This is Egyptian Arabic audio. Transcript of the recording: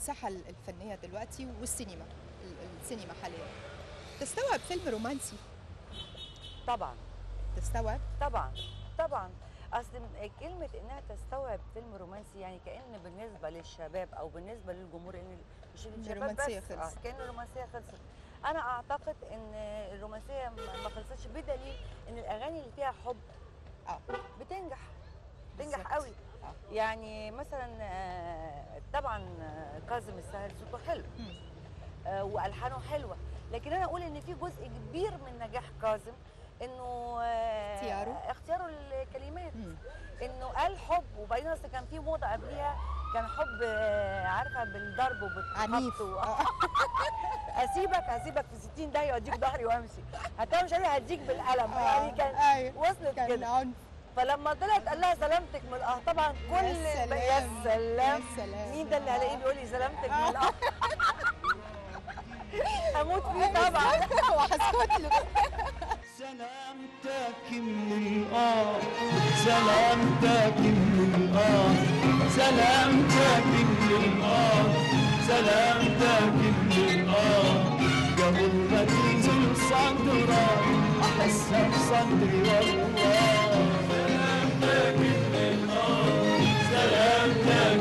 الساحه الفنيه دلوقتي والسينما ال- السينما حاليا تستوعب فيلم رومانسي طبعا تستوعب طبعا طبعا اصل م- كلمه انها تستوعب فيلم رومانسي يعني كان بالنسبه للشباب او بالنسبه للجمهور ان مش الشباب الرومانسية بس خلصت. آه، كان الرومانسيه خلصت انا اعتقد ان الرومانسيه ما ما خلصتش بدليل ان الاغاني اللي فيها حب اه بتنجح بالظبط. تنجح قوي آه. يعني مثلا آه، طبعا آه، كاظم الساهر صوته حلو مم. آه، والحانه حلوه لكن انا اقول ان في جزء كبير من نجاح كاظم انه آه، اختياره؟ اختياره الكلمات مم. انه قال حب وبعدين اصل كان في موضه قبليها كان حب آه، عارفه بالضرب وبالخبط عنيف و- آه. اسيبك هسيبك في 60 دقيقه واديك ظهري وامشي هتعمل مش قادر هديك بالقلم يعني كان ايوه وصلت كان كده عنف فلما طلعت قال لها سلامتك من القهر طبعا كل يا سلام يا سلام يا سلام مين ده اللي هلاقيه بيقول لي سلامتك من آه. القهر هموت فيه طبعا وهسكت له سلامتك من الآه سلامتك من الآه سلامتك من الآه سلامتك من الآه قبل ما تنزل صدرك أحس بصدري والله سلامتك من الآه سلامتك